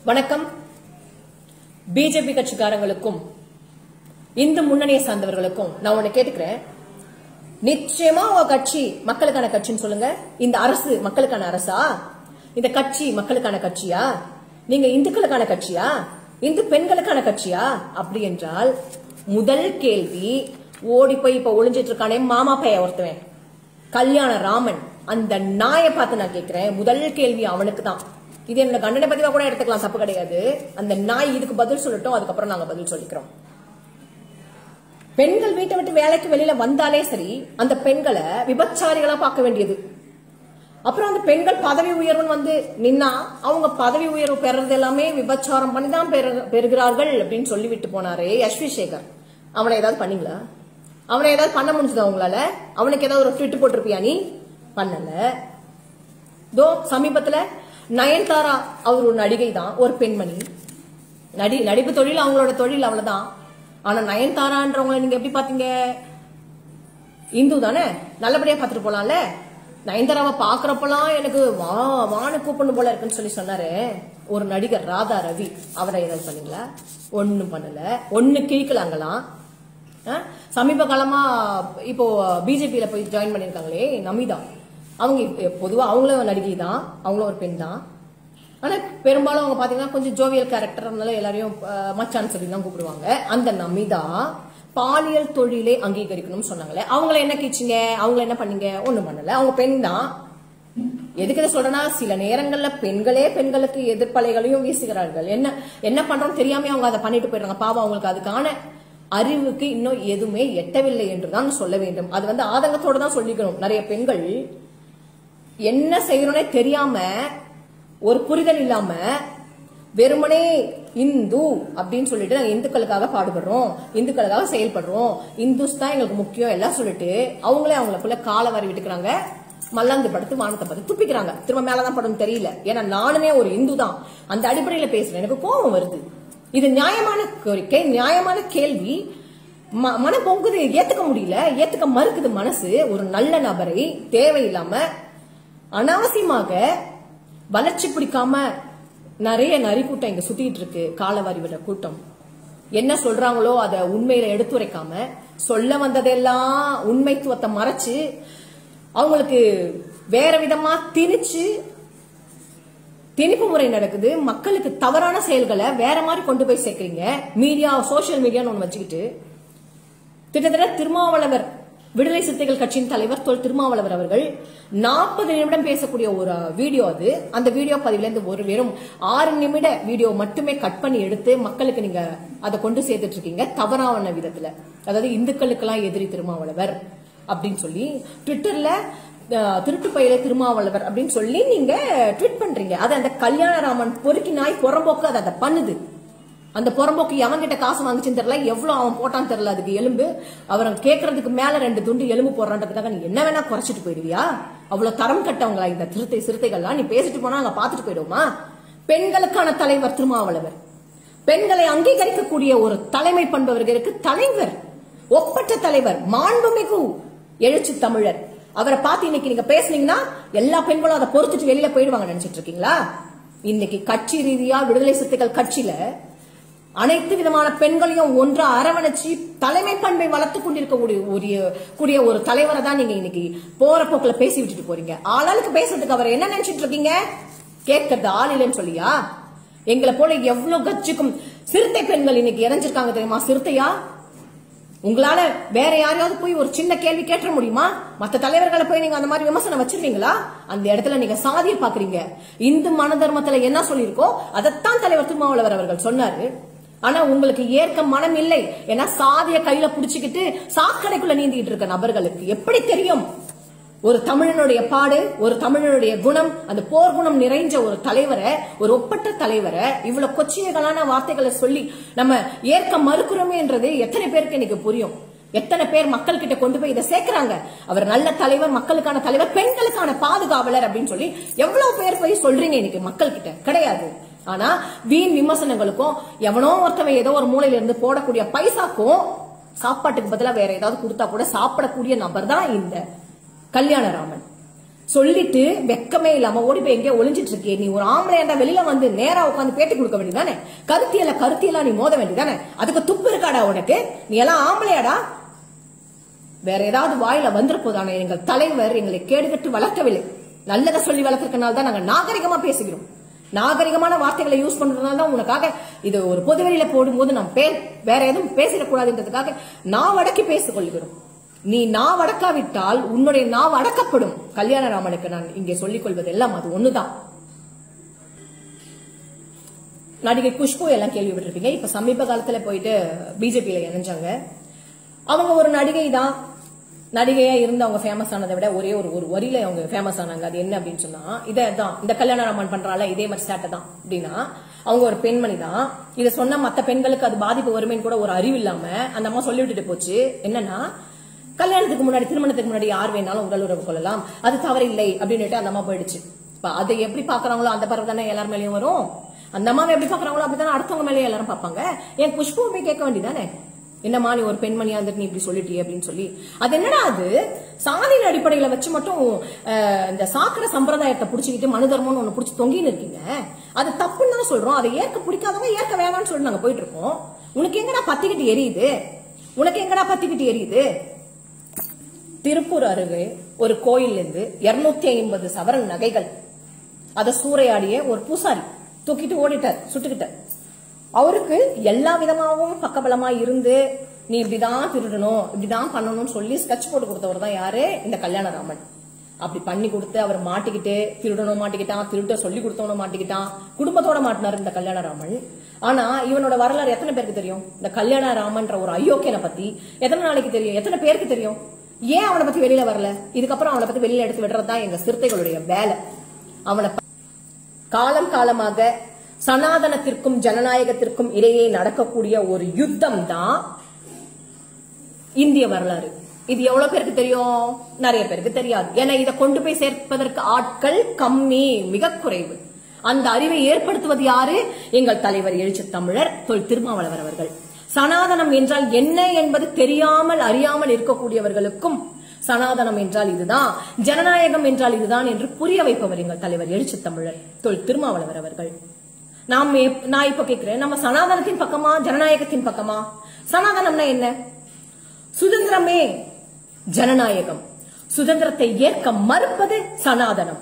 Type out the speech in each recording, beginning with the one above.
வணக்கம் பிஜேபி கட்சிக்காரங்களுக்கும் இந்து முன்னணியை சார்ந்தவர்களுக்கும் நான் ஒண்ணு கேட்டுக்கிறேன் நிச்சயமா உங்க கட்சி மக்களுக்கான கட்சின்னு சொல்லுங்க இந்த அரசு மக்களுக்கான அரசா இந்த கட்சி மக்களுக்கான கட்சியா நீங்க இந்துக்களுக்கான கட்சியா இந்து பெண்களுக்கான கட்சியா அப்படி என்றால் முதல் கேள்வி ஓடி போய் இப்ப ஒளிஞ்சிட்டு இருக்கானே மாமா பைய ஒருத்தவன் கல்யாண ராமன் அந்த நாயை பார்த்து நான் கேட்கிறேன் முதல் கேள்வி அவனுக்கு தான் இது என்னோட கண்டனை பதிவா கூட எடுத்துக்கலாம் தப்பு கிடையாது அந்த நாய் இதுக்கு பதில் சொல்லட்டும் அதுக்கப்புறம் நாங்க பதில் சொல்லிக்கிறோம் பெண்கள் வீட்டை விட்டு வேலைக்கு வெளியில வந்தாலே சரி அந்த பெண்களை விபச்சாரிகளா பார்க்க வேண்டியது அப்புறம் அந்த பெண்கள் பதவி உயர்வுன்னு வந்து நின்னா அவங்க பதவி உயர்வு பெறது எல்லாமே விபச்சாரம் பண்ணி தான் பெறு- பெறுகிறார்கள் அப்படின்னு சொல்லிவிட்டு போனாரே யஷ்வி சேகர் அவனை ஏதாவது பண்ணீங்களா அவனை ஏதாவது பண்ண முடிஞ்சதா உங்களால அவனுக்கு ஏதாவது ஒரு ட்விட் போட்டிருப்பியா நீ பண்ணல தோ சமீபத்துல நயன்தாரா அவர் ஒரு நடிகை தான் ஒரு பெண்மணி நடி நடிப்பு தொழில் அவங்களோட தொழில் அவ்வளவுதான் ஆனா நயன்தாரான்றவங்களை நீங்க எப்படி பாத்தீங்க இந்து தானே நல்லபடியா பாத்துட்டு போலாம்ல நயன்தாராவை பாக்குறப்பெல்லாம் எனக்கு வா வான்னு கூப்பிடணும் போல இருக்குன்னு சொல்லி சொன்னாரு ஒரு நடிகர் ராதா ரவி அவரை ஏதாவது பண்ணீங்களா ஒண்ணும் பண்ணல ஒண்ணு கிழிக்கலாங்களாம் ஆ? சமீப காலமா இப்போ பிஜேபியில போய் ஜாயின் பண்ணிருக்காங்களே நமிதா அவங்க இப்ப பொதுவா அவங்களும் நடிகை தான் அவங்களும் ஒரு பெண் தான் ஆனா பெரும்பாலும் அவங்க பாத்தீங்கன்னா கொஞ்சம் ஜோவியல் கேரக்டர் அதனால எல்லாரையும் அஹ், மச்சான் சொல்லி தான் கூப்பிடுவாங்க அந்த நமிதா பாலியல் தொழிலை அங்கீகரிக்கணும்னு சொன்னாங்களே அவங்கள என்ன கீச்சிங்க அவங்கள என்ன பண்ணீங்க ஒண்ணும் பண்ணல அவங்க பெண் தான் எதுக்கு இதை சொல்றேன்னா சில நேரங்கள்ல பெண்களே பெண்களுக்கு எதிர்ப்பலைகளையும் வீசுகிறார்கள் என்ன என்ன பண்றோம்னு தெரியாம அவங்க அதை பண்ணிட்டு போயிடுறாங்க பாவம் அவங்களுக்கு அதுக்கான அறிவுக்கு இன்னும் எதுவுமே எட்டவில்லை என்றுதான் சொல்ல வேண்டும் அது வந்து ஆதங்கத்தோட தான் சொல்லிக்கணும் நிறைய பெண்கள் என்ன செய்யறோனே தெரியாம ஒரு புரிதல் இல்லாம வெறுமனே இந்து அப்படின்னு சொல்லிட்டு நாங்க இந்துக்களுக்காக பாடுபடுறோம் இந்துக்களுக்காக செயல்படுறோம் இந்துஸ் தான் எங்களுக்கு முக்கியம் எல்லாம் சொல்லிட்டு அவங்களே அவங்களுக்குள்ள காலை வாரி விட்டுக்கிறாங்க மல்லாந்து படுத்து வானத்தை பார்த்து துப்பிக்கிறாங்க திரும்ப மேலதான் படம் தெரியல ஏன்னா நானுமே ஒரு இந்து தான் அந்த அடிப்படையில பேசுறேன் எனக்கு கோபம் வருது இது நியாயமான கோரிக்கை நியாயமான கேள்வி ம- மனம் பொங்குது ஏத்துக்க முடியல ஏத்துக்க மறுக்குது மனசு ஒரு நல்ல நபரை தேவையில்லாம அனாவசியமாக வளர்ச்சி பிடிக்காம நிறைய நரி கூட்டம் இங்க சுத்திட்டு இருக்கு காலவாரி விட கூட்டம் என்ன சொல்றாங்களோ அத உண்மையில எடுத்துரைக்காம சொல்ல வந்ததெல்லாம் உண்மைத்துவத்தை மறைச்சு அவங்களுக்கு வேற விதமா திணிச்சு திணிப்பு முறை நடக்குது மக்களுக்கு தவறான செயல்களை வேற மாதிரி கொண்டு போய் சேர்க்கறீங்க மீடியா சோஷியல் மீடியான்னு ஒண்ணு வச்சுக்கிட்டு கிட்டத்தட்ட திருமாவளவர் விடுதலை சிறுத்தைகள் கட்சியின் தலைவர் தொல் திருமாவளவர் அவர்கள் நாற்பது நிமிடம் பேசக்கூடிய ஒரு வீடியோ அது அந்த வீடியோ பதிவுல இருந்து ஒரு வெறும் ஆறு நிமிட வீடியோ மட்டுமே கட் பண்ணி எடுத்து மக்களுக்கு நீங்க அதை கொண்டு சேர்த்துட்டு இருக்கீங்க தவறான விதத்துல அதாவது இந்துக்களுக்கெல்லாம் எதிரி திருமாவளவர் அப்படின்னு சொல்லி ட்விட்டர்ல அஹ், திருட்டு பயில திருமாவளவர் அப்படின்னு சொல்லி நீங்க ட்வீட் பண்றீங்க அது அந்த கல்யாணராமன் பொறுக்கி நாய் புறம்போக்கு அதை அதை பண்ணுது அந்த புறம்போக்கு எவன்கிட்ட காசு வாங்குச்சுன்னு தெரியல எவ்வளவு அவன் போட்டான்னு தெரியல அதுக்கு எலும்பு அவரை கேட்கறதுக்கு மேல ரெண்டு துண்டு எலும்பு போடுறான்றதுக்காக நீ என்ன வேணா குறைச்சிட்டு போயிடுவியா அவ்வளவு தரம் கட்டவங்களா இந்த திருத்தை சிறுத்தைகள்லாம் நீ பேசிட்டு போனா அங்க பாத்துட்டு போயிடுவோமா பெண்களுக்கான தலைவர் திருமாவளவர் பெண்களை அங்கீகரிக்கக்கூடிய ஒரு தலைமை பண்பவர்களுக்கு தலைவர் ஒப்பற்ற தலைவர் மாண்புமிகு எழுச்சி தமிழர் அவரை பார்த்து இன்னைக்கு நீங்க பேசுனீங்கன்னா எல்லா பெண்களும் அதை பொறுத்துட்டு வெளியில போயிடுவாங்க நினைச்சிட்டு இருக்கீங்களா இன்னைக்கு கட்சி ரீதியா விடுதலை சிறுத்தைகள் கட்சியில அனைத்து விதமான பெண்களையும் ஒன்றா அரவணைச்சு தலைமை பண்பை வளர்த்துக் கொண்டிருக்கக்கூடிய ஒரு கூடிய ஒரு தலைவரை தான் நீங்க இன்னைக்கு போற போக்குல பேசி விட்டுட்டு போறீங்க ஆளாளுக்கு பேசுறதுக்கு அவர் என்ன நினைச்சிட்டு இருக்கீங்க கேட்கறது ஆள் இல்லைன்னு சொல்லியா எங்களை போல எவ்வளவு கட்சிக்கும் சிறுத்தை பெண்கள் இன்னைக்கு இறஞ்சிருக்காங்க தெரியுமா சிறுத்தையா உங்களால வேற யாரையாவது போய் ஒரு சின்ன கேள்வி கேட்ட முடியுமா மத்த தலைவர்களை போய் நீங்க அந்த மாதிரி விமர்சனம் வச்சிருவீங்களா அந்த இடத்துல நீங்க சாதியை பாக்குறீங்க இந்து மன தர்மத்துல என்ன சொல்லியிருக்கோ அதைத்தான் தலைவர் திருமாவளவர் அவர்கள் சொன்னாரு ஆனா உங்களுக்கு ஏற்க மனம் இல்லை ஏன்னா சாதிய கையில புடிச்சுக்கிட்டு சாக்கடைக்குள்ள நீந்திட்டு இருக்க நபர்களுக்கு எப்படி தெரியும் ஒரு தமிழனுடைய பாடு ஒரு தமிழனுடைய குணம் அந்த போர் குணம் நிறைஞ்ச ஒரு தலைவரை ஒரு ஒப்பற்ற தலைவரை இவ்வளவு கொச்சியங்களான வார்த்தைகளை சொல்லி நம்ம ஏற்க மறுக்கிறோமேன்றது எத்தனை பேருக்கு இன்னைக்கு புரியும் எத்தனை பேர் மக்கள் கிட்ட கொண்டு போய் இதை சேர்க்கிறாங்க அவர் நல்ல தலைவர் மக்களுக்கான தலைவர் பெண்களுக்கான பாதுகாவலர் அப்படின்னு சொல்லி எவ்வளவு பேர் போய் சொல்றீங்க இன்னைக்கு மக்கள் கிட்ட கிடையாது ஆனா வீண் விமர்சனங்களுக்கும் எவனோ ஒருத்தவன் ஏதோ ஒரு மூலையில இருந்து போடக்கூடிய பைசாக்கும் சாப்பாட்டுக்கு பதிலா வேற ஏதாவது கொடுத்தா கூட சாப்பிடக்கூடிய நபர் தான் இந்த கல்யாணராமன் சொல்லிட்டு வெக்கமே இல்லாம ஓடி போய் எங்கேயோ ஒளிஞ்சிட்டு இருக்கே நீ ஒரு ஆம்பளையாண்டா வெளியில வந்து நேரா உட்காந்து பேட்டி கொடுக்க வேண்டியதானே கருத்தியல கருத்தியெல்லாம் நீ மோத வேண்டியதானே அதுக்கு துப்பு இருக்காடா உனக்கு நீ எல்லாம் ஆம்பளையாடா வேற ஏதாவது வாயில வந்திருப்போதானே எங்கள் தலைவர் எங்களை கேடுகட்டு வளர்க்கவில்லை நல்லதை சொல்லி வளர்க்கறதுனால தான் நாங்க நாகரிகமா பேசுகிறோம் நாகரிகமான வார்த்தைகளை யூஸ் பண்றதுனால தான் உனக்காக இது ஒரு பொதுவெளியில போடும்போது நாம் பேர் வேற எதுவும் பேசிடக்கூடாதுன்றதுக்காக நான் வடக்கி பேசிக் கொள்கிறோம் நீ நான் வடக்காவிட்டால் உன்னுடைய நாவ் அடக்கப்படும் கல்யாணராமனுக்கு நான் இங்கே சொல்லிக் கொள்வது எல்லாம் அது ஒண்ணுதான் நடிகை குஷ்பு எல்லாம் கேள்விப்பட்டிருப்பீங்க இப்ப சமீப காலத்துல போயிட்டு பிஜேபியில இணைஞ்சாங்க அவங்க ஒரு நடிகை தான் நடிகையா இருந்து அவங்க ஃபேமஸ் ஆனதை விட ஒரே ஒரு ஒரு வரியில அவங்க ஃபேமஸ் ஆனாங்க அது என்ன அப்படின்னு சொன்னா இதான் இந்த கல்யாணராமன் பண்றால இதே மாதிரி ஸ்டாட்டை தான் அப்படின்னா அவங்க ஒரு பெண்மணி தான் இதை சொன்னா மத்த பெண்களுக்கு அது பாதிப்பு வருமேன்னு கூட ஒரு அறிவு இல்லாம அந்த அம்மா சொல்லி விட்டுட்டு போச்சு என்னன்னா கல்யாணத்துக்கு முன்னாடி திருமணத்துக்கு முன்னாடி யார் வேணாலும் உடல் உறவு கொள்ளலாம் அது தவறு இல்லை அப்படின்னுட்டு அந்த அம்மா போயிடுச்சு இப்ப அதை எப்படி பாக்குறாங்களோ அந்த பறவை தானே எல்லார் மேலயும் வரும் அந்த அம்மாவை எப்படி பாக்குறாங்களோ அப்படித்தானே அடுத்தவங்க மேலயும் எல்லாரும் பார்ப்பாங்க என் குஷ்புவை போய் கேட்க வேண்டியதானே என்னம்மா நீ ஒரு பெண்மணியா இருந்துட்டு நீ இப்படி சொல்லிட்டியே அப்படின்னு சொல்லி அது என்னடா அது சாதியின் அடிப்படையில வச்சு மட்டும் அஹ், இந்த சாக்கடை சம்பிரதாயத்தை புடிச்சுக்கிட்டு மனு தர்மம்னு ஒண்ணு புடிச்சு தொங்கின்னு இருக்கீங்க அது தப்புன்னு தான் சொல்றோம் அதை ஏற்க பிடிக்காதவங்க ஏற்க வேணாம்னு சொல்லி நாங்க போயிட்டு இருக்கோம் உனக்கு எங்கடா பத்திக்கிட்டு எரியுது உனக்கு எங்கடா பத்திக்கிட்டு எரியுது திருப்பூர் அருகே ஒரு கோயில்ல இருந்து இருநூத்தி ஐம்பது சவரன் நகைகள் அதை சூறையாடிய ஒரு பூசாரி தூக்கிட்டு ஓடிட்டார் சுட்டுக்கிட்டார் அவருக்கு எல்லா விதமாகவும் பக்கபலமா இருந்து நீ இப்படிதான் திருடணும் இப்படிதான் பண்ணணும்னு சொல்லி ஸ்கெட்ச் போட்டு கொடுத்தவர் தான் யாரு இந்த கல்யாணராமன் அப்படி பண்ணி கொடுத்து அவர் மாட்டிக்கிட்டு திருடணும் மாட்டிக்கிட்டான் திருட்ட சொல்லி கொடுத்தவனும் மாட்டிக்கிட்டான் குடும்பத்தோட மாட்டினார் இந்த கல்யாணராமன் ஆனா இவனோட வரலாறு எத்தனை பேருக்கு தெரியும் இந்த கல்யாணராமன்ற ஒரு அயோக்கியனை பத்தி எத்தனை நாளைக்கு தெரியும் எத்தனை பேருக்கு தெரியும் ஏன் அவனை பத்தி வெளியில வரல இதுக்கப்புறம் அவனை பத்தி வெளியில எடுத்து விடுறது தான் எங்க சிறுத்தைகளுடைய வேலை அவனை ப- காலம் காலமாக சனாதனத்திற்கும் ஜனநாயகத்திற்கும் இடையே நடக்கக்கூடிய ஒரு யுத்தம் தான் இந்திய வரலாறு இது எவ்வளவு பேருக்கு தெரியும் நிறைய பேருக்கு தெரியாது ஏன்னா இதை கொண்டு போய் சேர்ப்பதற்கு ஆட்கள் கம்மி மிக குறைவு அந்த அறிவை ஏற்படுத்துவது யாரு எங்கள் தலைவர் எழுச்சி தமிழர் தொல் திருமாவளவர் அவர்கள் சனாதனம் என்றால் என்ன என்பது தெரியாமல் அறியாமல் இருக்கக்கூடியவர்களுக்கும் சனாதனம் என்றால் இதுதான் ஜனநாயகம் என்றால் இதுதான் என்று புரிய வைப்பவர் எங்கள் தலைவர் எழுச்சி தமிழர் தொல் திருமாவளவர் அவர்கள் நாம் எப்- நான் இப்ப கேக்குறேன் நம்ம சனாதனத்தின் பக்கமா ஜனநாயகத்தின் பக்கமா சனாதனம்னா என்ன சுதந்திரமே ஜனநாயகம் சுதந்திரத்தை ஏற்க மறுப்பது சனாதனம்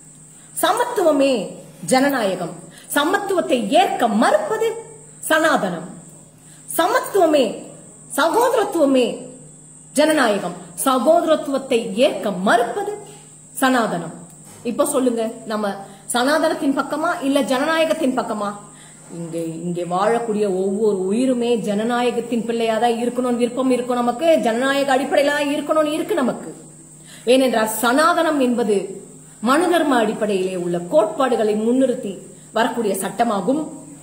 சமத்துவமே ஜனநாயகம் சமத்துவத்தை ஏற்க மறுப்பது சனாதனம் சமத்துவமே சகோதரத்துவமே ஜனநாயகம் சகோதரத்துவத்தை ஏற்க மறுப்பது சனாதனம் இப்ப சொல்லுங்க நம்ம சனாதனத்தின் பக்கமா இல்ல ஜனநாயகத்தின் பக்கமா இங்கே இங்கே வாழக்கூடிய ஒவ்வொரு உயிருமே ஜனநாயகத்தின் பிள்ளையாதான் இருக்கணும்னு விருப்பம் இருக்கும் நமக்கு ஜனநாயக அடிப்படையில தான் இருக்கணும்னு இருக்கு நமக்கு ஏனென்றால் சனாதனம் என்பது மனு தர்ம அடிப்படையிலே உள்ள கோட்பாடுகளை முன்னிறுத்தி வரக்கூடிய சட்டமாகும்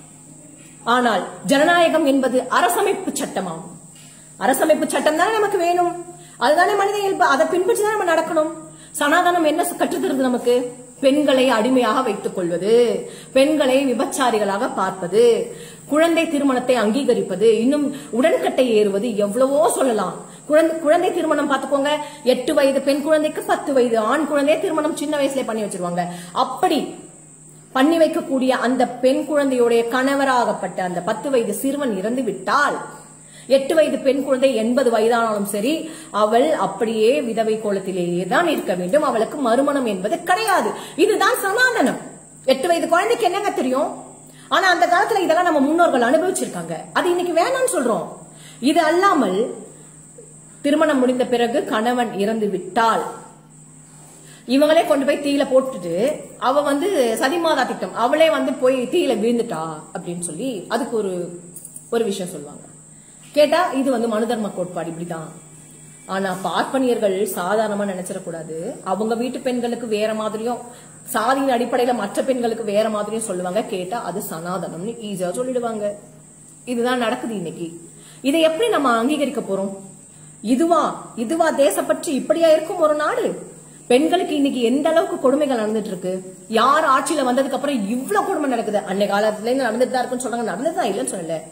ஆனால் ஜனநாயகம் என்பது அரசமைப்பு சட்டமாகும் அரசமைப்பு சட்டம் தானே நமக்கு வேணும் அதுதானே மனித இயல்பு அதை பின்பற்றி தான் நம்ம நடக்கணும் சனாதனம் என்ன கற்றுத்தருது நமக்கு பெண்களை அடிமையாக வைத்துக் கொள்வது பெண்களை விபச்சாரிகளாக பார்ப்பது குழந்தை திருமணத்தை அங்கீகரிப்பது இன்னும் உடன்கட்டை ஏறுவது எவ்வளவோ சொல்லலாம் குழந்தை குழந்தை திருமணம் பார்த்துக்கோங்க எட்டு வயது பெண் குழந்தைக்கு பத்து வயது ஆண் குழந்தை திருமணம் சின்ன வயசுல பண்ணி வச்சிருவாங்க அப்படி பண்ணி வைக்கக்கூடிய அந்த பெண் குழந்தையுடைய கணவராகப்பட்ட அந்த பத்து வயது சிறுவன் இறந்து விட்டால் எட்டு வயது பெண் குழந்தை எண்பது வயதானாலும் சரி அவள் அப்படியே விதவை கோலத்திலேயே தான் இருக்க வேண்டும் அவளுக்கு மறுமணம் என்பது கிடையாது இதுதான் சனாதனம் எட்டு வயது குழந்தைக்கு என்னங்க தெரியும் ஆனா அந்த காலத்துல இதெல்லாம் நம்ம முன்னோர்கள் அனுபவிச்சிருக்காங்க அது இன்னைக்கு வேணாம்னு சொல்றோம் இது அல்லாமல் திருமணம் முடிந்த பிறகு கணவன் இறந்து விட்டால் இவங்களே கொண்டு போய் தீயில போட்டுட்டு அவ வந்து சதிமாதா திட்டம் அவளே வந்து போய் தீயில விழுந்துட்டா அப்படின்னு சொல்லி அதுக்கு ஒரு ஒரு விஷயம் சொல்லுவாங்க கேட்டா இது வந்து மனுதர்ம கோட்பாடு இப்படிதான் ஆனா பார்ப்பனியர்கள் சாதாரணமா நினைச்சிடக்கூடாது அவங்க வீட்டு பெண்களுக்கு வேற மாதிரியும் சாதியின் அடிப்படையில மற்ற பெண்களுக்கு வேற மாதிரியும் சொல்லுவாங்க கேட்டா அது சனாதனம்னு ஈஸியா சொல்லிடுவாங்க இதுதான் நடக்குது இன்னைக்கு இதை எப்படி நம்ம அங்கீகரிக்க போறோம் இதுவா இதுவா தேசப்பற்று இப்படியா இருக்கும் ஒரு நாடு பெண்களுக்கு இன்னைக்கு எந்த அளவுக்கு கொடுமைகள் நடந்துட்டு இருக்கு யார் ஆட்சியில வந்ததுக்கு அப்புறம் இவ்வளவு கொடுமை நடக்குது அன்னை காலத்துல இருந்து நடந்துட்டு தான் இருக்குன்னு சொல்றாங்க நடந்துட்டு தான் இல்லைன்னு சொல்லல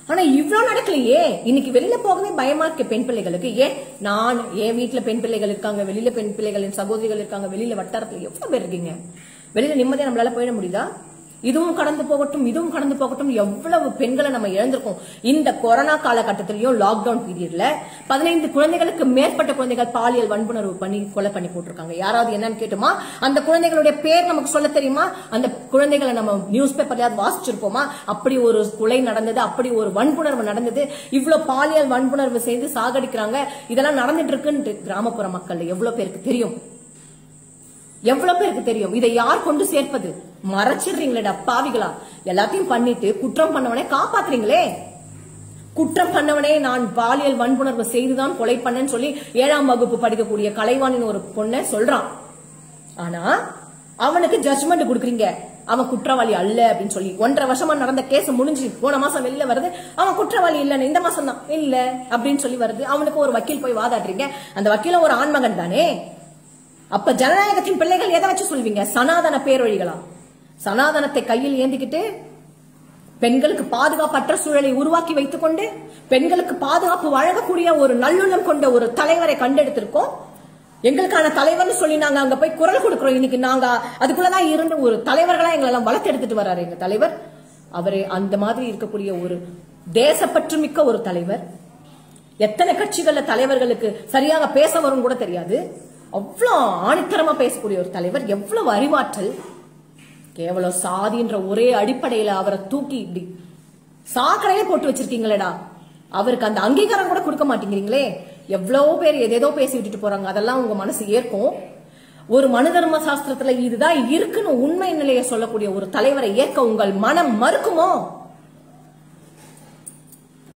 ஆனா இவ்வளவு நடக்கலையே இன்னைக்கு வெளியில போகவே பயமா இருக்கு பெண் பிள்ளைகளுக்கு ஏன் நான் என் வீட்டுல பெண் பிள்ளைகள் இருக்காங்க வெளியில பெண் பிள்ளைகள் என் சகோதரிகள் இருக்காங்க வெளியில வட்டாரத்துல எவ்வளவு பேர் இருக்கீங்க வெளியில நிம்மதியா நம்மளால போயிட முடியுதா இதுவும் கடந்து போகட்டும் இதுவும் கடந்து போகட்டும் எவ்வளவு பெண்களை நம்ம இழந்திருக்கோம் இந்த கொரோனா காலகட்டத்திலயும் லாக்டவுன் பீரியட்ல பதினைந்து குழந்தைகளுக்கு மேற்பட்ட குழந்தைகள் பாலியல் வன்புணர்வு பண்ணி கொலை பண்ணி போட்டிருக்காங்க யாராவது என்னன்னு கேட்டுமா அந்த குழந்தைகளுடைய பேர் நமக்கு சொல்ல தெரியுமா அந்த குழந்தைகளை நம்ம நியூஸ் பேப்பர்லயாவது வாசிச்சிருப்போமா அப்படி ஒரு கொலை நடந்தது அப்படி ஒரு வன்புணர்வு நடந்தது இவ்வளவு பாலியல் வன்புணர்வு செய்து சாகடிக்கிறாங்க இதெல்லாம் நடந்துட்டு இருக்குன்னு கிராமப்புற மக்கள் எவ்வளவு பேருக்கு தெரியும் எவ்வளவு பேருக்கு தெரியும் இதை யார் கொண்டு சேர்ப்பது மறைச்சிடுறீங்களேடா பாவிகளா எல்லாத்தையும் பண்ணிட்டு குற்றம் பண்ணவனே காப்பாத்துறீங்களே குற்றம் பண்ணவனே நான் பாலியல் வன்புணர்வு செய்துதான் கொலை பண்ணேன்னு சொல்லி ஏழாம் வகுப்பு படிக்கக்கூடிய கலைவாணின் ஒரு பொண்ணை சொல்றான் ஆனா அவனுக்கு ஜட்ஜ்மெண்ட் கொடுக்குறீங்க அவன் குற்றவாளி அல்ல அப்படின்னு சொல்லி ஒன்றரை வருஷமா நடந்த கேஸ் முடிஞ்சு போன மாசம் வெளில வருது அவன் குற்றவாளி இல்லன்னு இந்த மாசம் தான் இல்ல அப்படின்னு சொல்லி வருது அவனுக்கு ஒரு வக்கீல் போய் வாதாடுறீங்க அந்த வக்கீல ஒரு ஆண்மகன் தானே அப்ப ஜனநாயகத்தின் பிள்ளைகள் எதை வச்சு சொல்வீங்க சனாதன பேரொழிகளா சனாதனத்தை கையில் ஏந்திக்கிட்டு பெண்களுக்கு பாதுகாப்பற்ற சூழலை உருவாக்கி வைத்துக் கொண்டு பெண்களுக்கு பாதுகாப்பு வழங்கக்கூடிய ஒரு நல்லுள்ளம் கொண்ட ஒரு தலைவரை கண்டெடுத்திருக்கோம் எங்களுக்கான தலைவர்னு சொல்லி நாங்க அங்க போய் குரல் கொடுக்கிறோம் இன்னைக்கு நாங்க அதுக்குள்ளதான் இருந்து ஒரு தலைவர்களா எங்களெல்லாம் வளர்த்தெடுத்துட்டு வர்றாரு எங்க தலைவர் அவரு அந்த மாதிரி இருக்கக்கூடிய ஒரு தேசப்பற்று மிக்க ஒரு தலைவர் எத்தனை கட்சிகள்ல தலைவர்களுக்கு சரியாக பேச வரும் கூட தெரியாது அவ்வளவு ஆணித்தரமா பேசக்கூடிய ஒரு தலைவர் எவ்வளவு அறிவாற்றல் கேவலம் சாதின்ற ஒரே அடிப்படையில அவரை தூக்கி இப்படி சாக்கடையில போட்டு வச்சிருக்கீங்களேடா அவருக்கு அந்த அங்கீகாரம் கூட கொடுக்க மாட்டேங்கிறீங்களே எவ்வளவோ பேர் எதேதோ பேசி விட்டுட்டு போறாங்க அதெல்லாம் உங்க மனசு ஏற்கும் ஒரு மனு தர்ம சாஸ்திரத்துல இதுதான் இருக்குன்னு உண்மை நிலையை சொல்லக்கூடிய ஒரு தலைவரை ஏற்க உங்கள் மனம் மறுக்குமோ